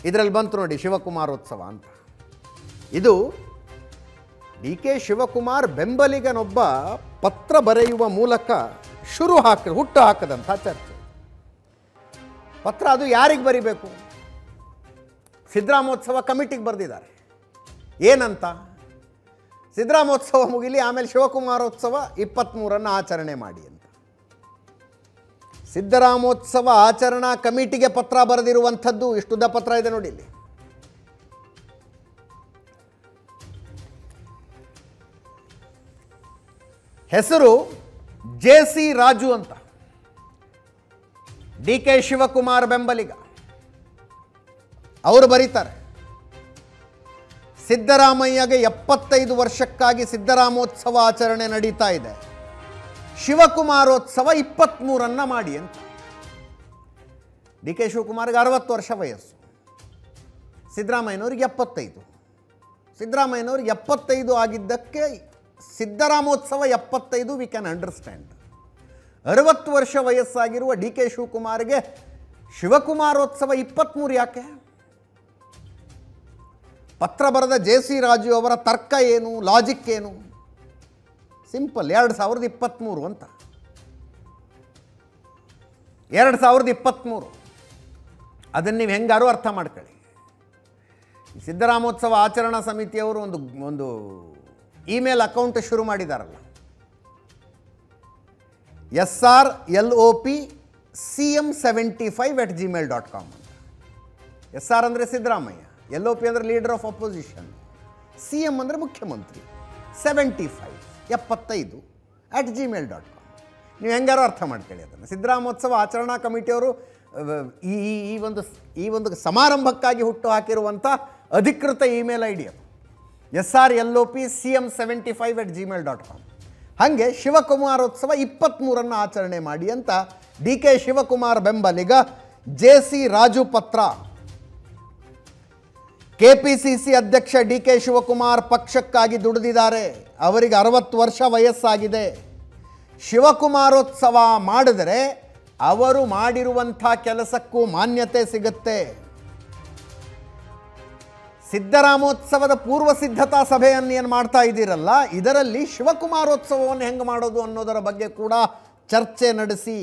ಇದರಲ್ಲಿ ಬಂತು ನೋಡಿ ಶಿವಕುಮಾರೋತ್ಸವ ಅಂತ ಇದು ಡಿ ಕೆ ಶಿವಕುಮಾರ್ ಬೆಂಬಲಿಗನೊಬ್ಬ ಪತ್ರ ಬರೆಯುವ ಮೂಲಕ ಶುರು ಹಾಕ ಹುಟ್ಟು ಹಾಕದಂಥ ಚರ್ಚೆ ಪತ್ರ ಅದು ಯಾರಿಗೆ ಬರಿಬೇಕು ಸಿದ್ದರಾಮೋತ್ಸವ ಕಮಿಟಿಗೆ ಬರೆದಿದ್ದಾರೆ ಏನಂತ ಸಿದ್ದರಾಮೋತ್ಸವ ಮುಗಿಲಿ ಆಮೇಲೆ ಶಿವಕುಮಾರೋತ್ಸವ ಇಪ್ಪತ್ತ್ಮೂರನ್ನು ಆಚರಣೆ ಮಾಡಿ ಅಂತ ಸಿದ್ದರಾಮೋತ್ಸವ ಆಚರಣಾ ಕಮಿಟಿಗೆ ಪತ್ರ ಬರೆದಿರುವಂಥದ್ದು ಇಷ್ಟುದ್ದ ಪತ್ರ ಇದೆ ನೋಡಿ ಇಲ್ಲಿ ಹೆಸರು ಜೆ ಸಿ ರಾಜು ಅಂತ ಡಿ ಕೆ ಶಿವಕುಮಾರ್ ಬೆಂಬಲಿಗ ಅವರು ಬರೀತಾರೆ ಸಿದ್ದರಾಮಯ್ಯಗೆ ಎಪ್ಪತ್ತೈದು ವರ್ಷಕ್ಕಾಗಿ ಸಿದ್ದರಾಮೋತ್ಸವ ಆಚರಣೆ ನಡೀತಾ ಇದೆ ಶಿವಕುಮಾರೋತ್ಸವ ಇಪ್ಪತ್ತ್ಮೂರನ್ನ ಮಾಡಿ ಅಂತ ಡಿ ಕೆ ಶಿವಕುಮಾರ್ಗೆ ಅರವತ್ತು ವರ್ಷ ವಯಸ್ಸು ಸಿದ್ದರಾಮಯ್ಯನವ್ರಿಗೆ ಎಪ್ಪತ್ತೈದು ಸಿದ್ದರಾಮಯ್ಯನವ್ರಿಗೆ ಎಪ್ಪತ್ತೈದು ಆಗಿದ್ದಕ್ಕೆ ಸಿದ್ದರಾಮೋತ್ಸವ ಎಪ್ಪತ್ತೈದು ವಿ ಕ್ಯಾನ್ ಅಂಡರ್ಸ್ಟ್ಯಾಂಡ್ ಅರವತ್ತು ವರ್ಷ ವಯಸ್ಸಾಗಿರುವ ಡಿ ಕೆ ಶಿವಕುಮಾರ್ಗೆ ಶಿವಕುಮಾರೋತ್ಸವ ಇಪ್ಪತ್ತ್ಮೂರು ಯಾಕೆ ಪತ್ರ ಬರೆದ ಜೆ ಸಿ ರಾಜು ಅವರ ತರ್ಕ ಏನು ಲಾಜಿಕ್ ಏನು ಸಿಂಪಲ್ ಎರಡು ಸಾವಿರದ ಇಪ್ಪತ್ತ್ಮೂರು ಅಂತ ಎರಡು ಸಾವಿರದ ಇಪ್ಪತ್ತ್ಮೂರು ಅದನ್ನು ನೀವು ಹೆಂಗಾರು ಅರ್ಥ ಮಾಡ್ಕೊಳ್ಳಿ ಈ ಸಿದ್ದರಾಮೋತ್ಸವ ಆಚರಣಾ ಸಮಿತಿಯವರು ಒಂದು ಒಂದು ಇಮೇಲ್ ಅಕೌಂಟ್ ಶುರು ಮಾಡಿದಾರಲ್ಲ S R L O P C M seventy five at Gmail dot com ಅಂತ ಎಸ್ ಆರ್ ಅಂದರೆ ಸಿದ್ದರಾಮಯ್ಯ ಎಲ್ ಒ ಪಿ ಅಂದರೆ leader of opposition C M ಅಂದರೆ ಮುಖ್ಯಮಂತ್ರಿ ಸೆವೆಂಟಿ ಫೈವ್ ಎಪ್ಪತ್ತೈದು ಅಟ್ ಜಿಮೇಲ್ ಡಾಟ್ ಕಾಮ್ ನೀವು ಹೆಂಗಾರೋ ಅರ್ಥ ಮಾಡ್ಕೊಳ್ಳಿ ಅದನ್ನು ಸಿದ್ದರಾಮೋತ್ಸವ ಆಚರಣಾ ಕಮಿಟಿಯವರು ಅಹ್, ಈ ಈ- ಈ ಒಂದು ಈ ಒಂದು ಸಮಾರಂಭಕ್ಕಾಗಿ ಹುಟ್ಟು ಹಾಕಿರುವಂಥ ಅಧಿಕೃತ ಇಮೇಲ್ ಐ ಡಿ ಅದು S R L O P C M seventy five at Gmail dot com ಹಾಗೆ ಶಿವಕುಮಾರೋತ್ಸವ ಇಪ್ಪತ್ತ್ಮೂರನ್ನು ಆಚರಣೆ ಮಾಡಿ ಅಂತ ಡಿ ಕೆ ಶಿವಕುಮಾರ್ ಬೆಂಬಲಿಗ ಜೆ ಸಿ ರಾಜು ಪತ್ರ ಕೆಪಿಸಿಸಿ ಅಧ್ಯಕ್ಷ ಡಿ ಕೆ ಶಿವಕುಮಾರ್ ಪಕ್ಷಕ್ಕಾಗಿ ದುಡಿದಿದ್ದಾರೆ ಅವರಿಗೆ ಅರವತ್ತು ವರ್ಷ ವಯಸ್ಸಾಗಿದೆ ಶಿವಕುಮಾರೋತ್ಸವ ಮಾಡಿದರೆ ಅವರು ಮಾಡಿರುವಂಥ ಕೆಲಸಕ್ಕೂ ಮಾನ್ಯತೆ ಸಿಗುತ್ತೆ ಸಿದ್ದರಾಮೋತ್ಸವದ ಪೂರ್ವ ಸಿದ್ಧತಾ ಸಭೆಯನ್ನು ಏನು ಮಾಡ್ತಾ ಇದ್ದೀರಲ್ಲ ಇದರಲ್ಲಿ ಶಿವಕುಮಾರೋತ್ಸವವನ್ನು ಹೆಂಗೆ ಮಾಡೋದು ಅನ್ನೋದರ ಬಗ್ಗೆ ಕೂಡ ಚರ್ಚೆ ನಡೆಸಿ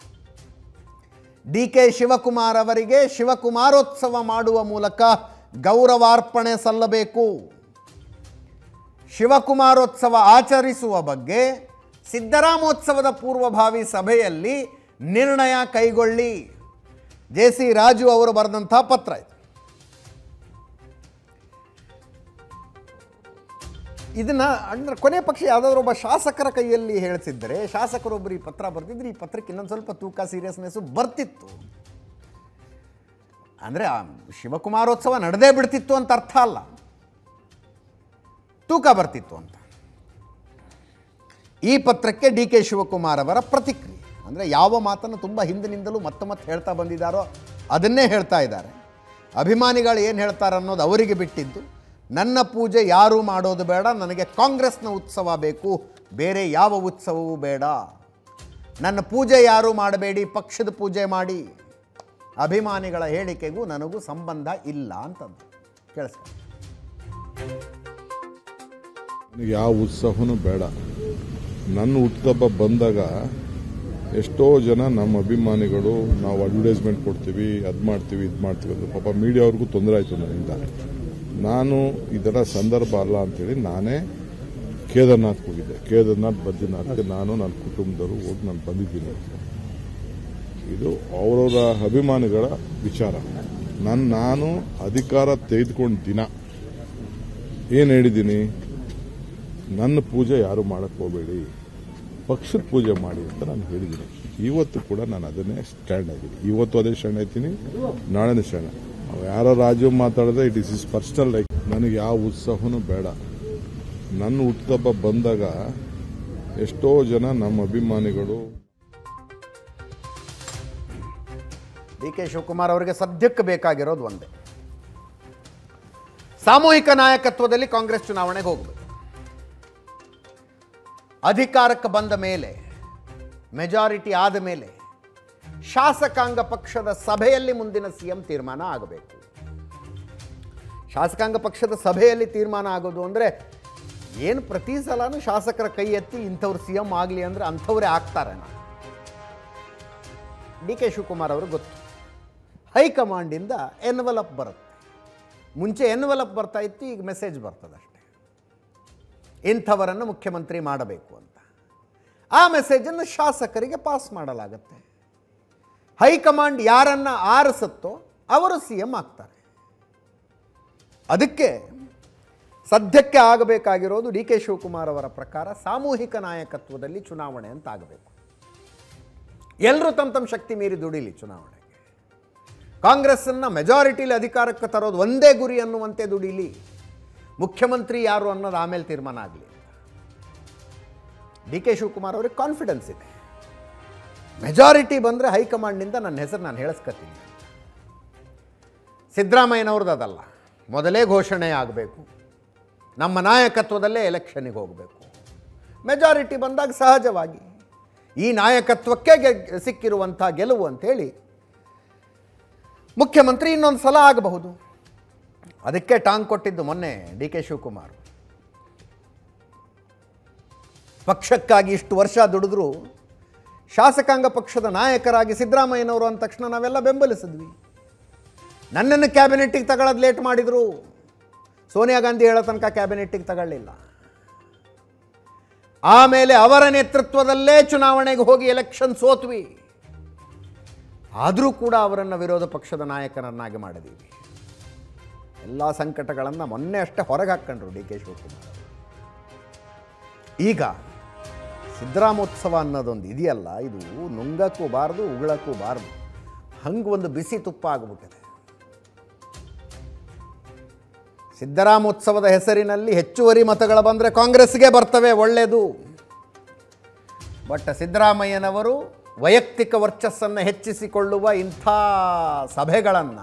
ಡಿ ಕೆ ಶಿವಕುಮಾರ್ ಅವರಿಗೆ ಶಿವಕುಮಾರೋತ್ಸವ ಮಾಡುವ ಮೂಲಕ ಗೌರವಾರ್ಪಣೆ ಸಲ್ಲಬೇಕು ಶಿವಕುಮಾರೋತ್ಸವ ಆಚರಿಸುವ ಬಗ್ಗೆ ಸಿದ್ದರಾಮೋತ್ಸವದ ಪೂರ್ವಭಾವಿ ಸಭೆಯಲ್ಲಿ ನಿರ್ಣಯ ಕೈಗೊಳ್ಳಿ ಜೆ ಸಿ ರಾಜು ಅವರು ಬರೆದಂಥ ಪತ್ರ ಇದು ಇದನ್ನ ಅಂದ್ರೆ ಕೊನೆ ಪಕ್ಷ ಯಾವುದಾದ್ರೂ ಒಬ್ಬ ಶಾಸಕರ ಕೈಯಲ್ಲಿ ಹೇಳ್ತಿದ್ದರೆ ಶಾಸಕರೊಬ್ಬರು ಈ ಪತ್ರ ಬರ್ತಿದ್ರೆ ಈ ಪತ್ರಕ್ಕೆ ಇನ್ನೊಂದು ಸ್ವಲ್ಪ ತೂಕ ಸೀರಿಯಸ್ನೆಸ್ಸು ಬರ್ತಿತ್ತು ಅಂದರೆ ಆ ಶಿವಕುಮಾರೋತ್ಸವ ನಡೆದೇ ಬಿಡ್ತಿತ್ತು ಅಂತ ಅರ್ಥ ಅಲ್ಲ ತೂಕ ಬರ್ತಿತ್ತು ಅಂತ ಈ ಪತ್ರಕ್ಕೆ ಡಿ ಕೆ ಶಿವಕುಮಾರ್ ಅವರ ಪ್ರತಿಕ್ರಿಯೆ ಅಂದರೆ ಯಾವ ಮಾತನ್ನು ತುಂಬ ಹಿಂದಿನಿಂದಲೂ ಮತ್ತೆ ಮತ್ತೆ ಹೇಳ್ತಾ ಬಂದಿದ್ದಾರೋ ಅದನ್ನೇ ಹೇಳ್ತಾ ಇದ್ದಾರೆ ಅಭಿಮಾನಿಗಳು ಏನು ಹೇಳ್ತಾರೆ ಅನ್ನೋದು ಅವರಿಗೆ ಬಿಟ್ಟಿದ್ದು ನನ್ನ ಪೂಜೆ ಯಾರೂ ಮಾಡೋದು ಬೇಡ ನನಗೆ ಕಾಂಗ್ರೆಸ್ನ ಉತ್ಸವ ಬೇಕು ಬೇರೆ ಯಾವ ಉತ್ಸವವೂ ಬೇಡ ನನ್ನ ಪೂಜೆ ಯಾರೂ ಮಾಡಬೇಡಿ ಪಕ್ಷದ ಪೂಜೆ ಮಾಡಿ ಅಭಿಮಾನಿಗಳ ಹೇಳಿಕೆಗೂ ನನಗೂ ಸಂಬಂಧ ಇಲ್ಲ ಅಂತಂದು ಕೇಳಿಸ್ಕೊಂಡು ನನಗೆ ಯಾವ ಉತ್ಸವನೂ ಬೇಡ ನನ್ನ ಹುಟ್ಟುಹಬ್ಬ ಬಂದಾಗ ಎಷ್ಟೋ ಜನ ನಮ್ಮ ಅಭಿಮಾನಿಗಳು ನಾವು ಅಡ್ವರ್ಟೈಸ್ಮೆಂಟ್ ಕೊಡ್ತೀವಿ ಅದು ಮಾಡ್ತೀವಿ ಇದು ಮಾಡ್ತೀವಿ ಅಂತ ಪಾಪ ಮೀಡಿಯಾವ್ರಿಗೂ ತೊಂದರೆ ಆಯಿತು ನನ್ನಿಂದ ನಾನು ಇದರ ಸಂದರ್ಭ ಅಲ್ಲ ಅಂತೇಳಿ ನಾನೇ ಕೇದಾರ್ನಾಥ್ ಹೋಗಿದ್ದೆ ಕೇದಾರ್ನಾಥ್ ಬದ್ರಿನಾಥ್ಗೆ ನಾನು ನನ್ನ ಕುಟುಂಬದವರು ಹೋಗಿ ನಾನು ಬಂದಿದ್ದೀನಿ ಇದು ಅವರವರ ಅಭಿಮಾನಿಗಳ ವಿಚಾರ ನನ್ನ ನಾನು ಅಧಿಕಾರ ತೆಗೆದುಕೊಂಡ ದಿನ ಏನು ಹೇಳಿದ್ದೀನಿ ನನ್ನ ಪೂಜೆ ಯಾರು ಮಾಡಕ್ಕೆ ಹೋಗಬೇಡಿ ಪಕ್ಷದ ಪೂಜೆ ಮಾಡಿ ಅಂತ ನಾನು ಹೇಳಿದ್ದೀನಿ ಇವತ್ತು ಕೂಡ ನಾನು ಅದನ್ನೇ ಸ್ಟ್ಯಾಂಡ್ ಆಗಿದ್ದೀನಿ ಇವತ್ತು ಅದೇ ಸ್ಟ್ಯಾಂಡ್ ಆಯ್ತೀನಿ ನಾಳೆನೇ ಸ್ಟ್ಯಾಂಡ್ ಅವ್ ಯಾರೋ ರಾಜು ಮಾತಾಡಿದ್ರೆ it is is personal like ನನಗೆ ಯಾವ ಉತ್ಸವನೂ ಬೇಡ ನನ್ನ ಹುಟ್ಟುಹಬ್ಬ ಬಂದಾಗ ಎಷ್ಟೋ ಜನ ನಮ್ಮ ಅಭಿಮಾನಿಗಳು ಡಿ ಕೆ ಶಿವಕುಮಾರ್ ಅವರಿಗೆ ಸದ್ಯಕ್ಕೆ ಬೇಕಾಗಿರೋದು ಒಂದೇ ಸಾಮೂಹಿಕ ನಾಯಕತ್ವದಲ್ಲಿ ಕಾಂಗ್ರೆಸ್ ಚುನಾವಣೆಗೆ ಹೋಗಬೇಕು ಅಧಿಕಾರಕ್ಕೆ ಬಂದ ಮೇಲೆ ಮೆಜಾರಿಟಿ ಆದ ಮೇಲೆ ಶಾಸಕಾಂಗ ಪಕ್ಷದ ಸಭೆಯಲ್ಲಿ ಮುಂದಿನ ಸಿ ಎಂ ತೀರ್ಮಾನ ಆಗಬೇಕು ಶಾಸಕಾಂಗ ಪಕ್ಷದ ಸಭೆಯಲ್ಲಿ ತೀರ್ಮಾನ ಆಗೋದು ಅಂದರೆ ಏನು ಪ್ರತಿ ಸಲನೂ ಶಾಸಕರ ಕೈ ಎತ್ತಿ ಇಂಥವ್ರು ಸಿ ಎಂ ಆಗಲಿ ಅಂದರೆ ಅಂಥವರೇ ಆಗ್ತಾರೆ ನಾನು ಡಿ ಕೆ ಶಿವಕುಮಾರ್ ಅವರು ಗೊತ್ತು ಹೈಕಮಾಂಡಿಂದ ಎನ್ವಲಪ್ ಬರುತ್ತೆ ಮುಂಚೆ ಎನ್ವಲಪ್ ಬರ್ತಾ ಇತ್ತು ಈಗ ಮೆಸೇಜ್ ಬರ್ತದಷ್ಟೇ ಇಂಥವರನ್ನು ಮುಖ್ಯಮಂತ್ರಿ ಮಾಡಬೇಕು ಅಂತ ಆ ಮೆಸೇಜನ್ನು ಶಾಸಕರಿಗೆ ಪಾಸ್ ಮಾಡಲಾಗುತ್ತೆ ಹೈಕಮಾಂಡ್ ಯಾರನ್ನು ಆರಿಸುತ್ತೋ ಅವರು ಸಿ ಎಂ ಆಗ್ತಾರೆ ಅದಕ್ಕೆ ಸದ್ಯಕ್ಕೆ ಆಗಬೇಕಾಗಿರೋದು ಡಿ ಕೆ ಶಿವಕುಮಾರ್ ಅವರ ಪ್ರಕಾರ ಸಾಮೂಹಿಕ ನಾಯಕತ್ವದಲ್ಲಿ ಚುನಾವಣೆ ಅಂತ ಆಗಬೇಕು ಎಲ್ಲರೂ ತಮ್ಮ ತಮ್ಮ ಶಕ್ತಿ ಮೀರಿ ದುಡಿಲಿ ಚುನಾವಣೆಗೆ ಕಾಂಗ್ರೆಸ್ಸನ್ನು ಮೆಜಾರಿಟಿಲಿ ಅಧಿಕಾರಕ್ಕೆ ತರೋದು ಒಂದೇ ಗುರಿ ಅನ್ನುವಂತೆ ದುಡಿಲಿ ಮುಖ್ಯಮಂತ್ರಿ ಯಾರು ಅನ್ನೋದು ಆಮೇಲೆ ತೀರ್ಮಾನ ಆಗಲಿ ಡಿ ಕೆ ಶಿವಕುಮಾರ್ ಅವ್ರಿಗೆ ಕಾನ್ಫಿಡೆನ್ಸ್ ಇದೆ ಮೆಜಾರಿಟಿ ಬಂದರೆ ಹೈಕಮಾಂಡ್ನಿಂದ ನನ್ನ ಹೆಸರು ನಾನು ಹೇಳಿಸ್ಕೊತೀನಿ ಸಿದ್ದರಾಮಯ್ಯನವ್ರದ್ದು ಅದಲ್ಲ ಮೊದಲೇ ಘೋಷಣೆ ಆಗಬೇಕು ನಮ್ಮ ನಾಯಕತ್ವದಲ್ಲೇ ಎಲೆಕ್ಷನ್ನಿಗೆ ಹೋಗಬೇಕು ಮೆಜಾರಿಟಿ ಬಂದಾಗ ಸಹಜವಾಗಿ ಈ ನಾಯಕತ್ವಕ್ಕೆ ಗೆ- ಸಿಕ್ಕಿರುವಂಥ ಗೆಲುವು ಅಂಥೇಳಿ ಮುಖ್ಯಮಂತ್ರಿ ಇನ್ನೊಂದು ಸಲ ಆಗಬಹುದು ಅದಕ್ಕೆ ಟಾಂಗ್ ಕೊಟ್ಟಿದ್ದು ಮೊನ್ನೆ ಡಿ ಕೆ ಶಿವಕುಮಾರ್ ಪಕ್ಷಕ್ಕಾಗಿ ಇಷ್ಟು ವರ್ಷ ದುಡಿದ್ರು ಶಾಸಕಾಂಗ ಪಕ್ಷದ ನಾಯಕರಾಗಿ ಸಿದ್ದರಾಮಯ್ಯನವರು ಅಂದ ತಕ್ಷಣ ನಾವೆಲ್ಲ ಬೆಂಬಲಿಸಿದ್ವಿ ನನ್ನನ್ನು ಕ್ಯಾಬಿನೆಟ್ಟಿಗೆ ತಗೊಳ್ಳೋದು ಲೇಟ್ ಮಾಡಿದರು ಸೋನಿಯಾ ಗಾಂಧಿ ಹೇಳೋ ತನಕ ಕ್ಯಾಬಿನೆಟ್ಟಿಗೆ ತಗೊಳ್ಳಿಲ್ಲ ಆಮೇಲೆ ಅವರ ನೇತೃತ್ವದಲ್ಲೇ ಚುನಾವಣೆಗೆ ಹೋಗಿ ಎಲೆಕ್ಷನ್ ಸೋತ್ವಿ ಆದರೂ ಕೂಡ ಅವರನ್ನು ವಿರೋಧ ಪಕ್ಷದ ನಾಯಕನನ್ನಾಗಿ ಮಾಡಿದ್ದೀವಿ ಎಲ್ಲ ಸಂಕಟಗಳನ್ನು ಮೊನ್ನೆ ಅಷ್ಟೇ ಹೊರಗೆ ಹಾಕ್ಕೊಂಡ್ರು ಡಿ ಕೆ ಶಿವಕುಮಾರ್ ಅವರು. ಈಗ ಸಿದ್ದರಾಮೋತ್ಸವ ಅನ್ನೋದೊಂದು ಇದೆಯಲ್ಲ ಇದು ನುಂಗಕ್ಕೂ ಬಾರದು ಉಗುಳಕ್ಕೂ ಬಾರದು ಹಂಗೆ ಒಂದು ಬಿಸಿ ತುಪ್ಪ ಆಗಿಬಿಟ್ಟಿದೆ ಸಿದ್ದರಾಮೋತ್ಸವದ ಹೆಸರಿನಲ್ಲಿ ಹೆಚ್ಚುವರಿ ಮತಗಳು ಬಂದರೆ ಕಾಂಗ್ರೆಸ್ಗೆ ಬರ್ತವೆ ಒಳ್ಳೆಯದು ಬಟ್ ಸಿದ್ದರಾಮಯ್ಯನವರು ವೈಯಕ್ತಿಕ ವರ್ಚಸ್ಸನ್ನು ಹೆಚ್ಚಿಸಿಕೊಳ್ಳುವ ಇಂಥ ಸಭೆಗಳನ್ನು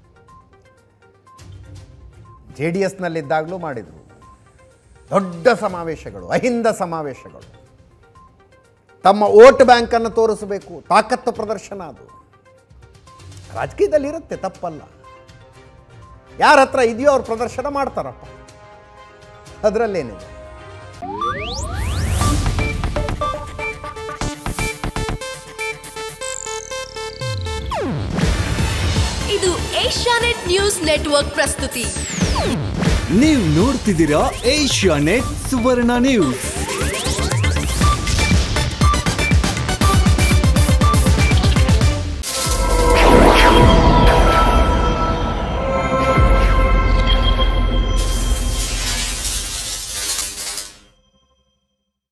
ಜೆ ಡಿ ಎಸ್ನಲ್ಲಿದ್ದಾಗಲೂ ಮಾಡಿದರು ದೊಡ್ಡ ಸಮಾವೇಶಗಳು ಅಹಿಂದ ಸಮಾವೇಶಗಳು ತಮ್ಮ ವೋಟ್ ಬ್ಯಾಂಕನ್ನು ತೋರಿಸಬೇಕು ತಾಕತ್ತು ಪ್ರದರ್ಶನ ಅದು ರಾಜಕೀಯದಲ್ಲಿ ಇರುತ್ತೆ ತಪ್ಪಲ್ಲ ಯಾರ ಹತ್ರ ಇದೆಯೋ ಅವ್ರು ಪ್ರದರ್ಶನ ಮಾಡ್ತಾರಪ್ಪ ಅದರಲ್ಲೇನಿದೆ ಇದು ಏಷ್ಯಾನೆಟ್ ನ್ಯೂಸ್ ನೆಟ್ವರ್ಕ್ ಪ್ರಸ್ತುತಿ ನೀವು ನೋಡ್ತಿದ್ದೀರಾ ಏಷ್ಯಾ ನೆಟ್ ಸುವರ್ಣ ನ್ಯೂಸ್